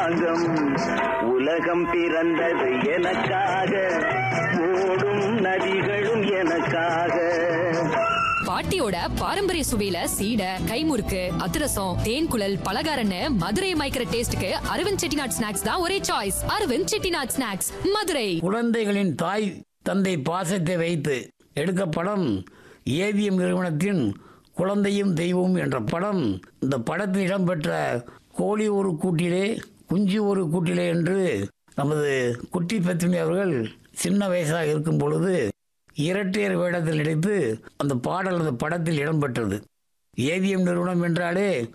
ராஜாங்கம் உலகம் பிறந்தது எனக்காக ஓடும் நதிகளும் எனக்காக பாட்டியோட பாரம்பரிய சுவையில சீடை கைமுறுக்கு அதிரசம் தேன் குழல் பலகாரன்னு மதுரை மயக்கிற டேஸ்டுக்கு அரவிந்த் செட்டிநாட் ஸ்நாக்ஸ் தான் ஒரே சாய்ஸ் அரவிந்த் செட்டிநாட் ஸ்நாக்ஸ் மதுரை குழந்தைகளின் தாய் தந்தை பாசத்தை வைத்து எடுக்க படம் ஏவிஎம் நிறுவனத்தின் குழந்தையும் தெய்வம் என்ற படம் இந்த படத்தில் இடம்பெற்ற கோழி ஒரு கூட்டிலே குஞ்சு ஒரு கூட்டிலே என்று நமது குட்டி பத்தினி அவர்கள் சின்ன வயசாக இருக்கும் பொழுது இரட்டையர் வேடத்தில் நடித்து அந்த பாடல் அந்த படத்தில் இடம்பெற்றது ஏவிஎம் நிறுவனம் என்றாலே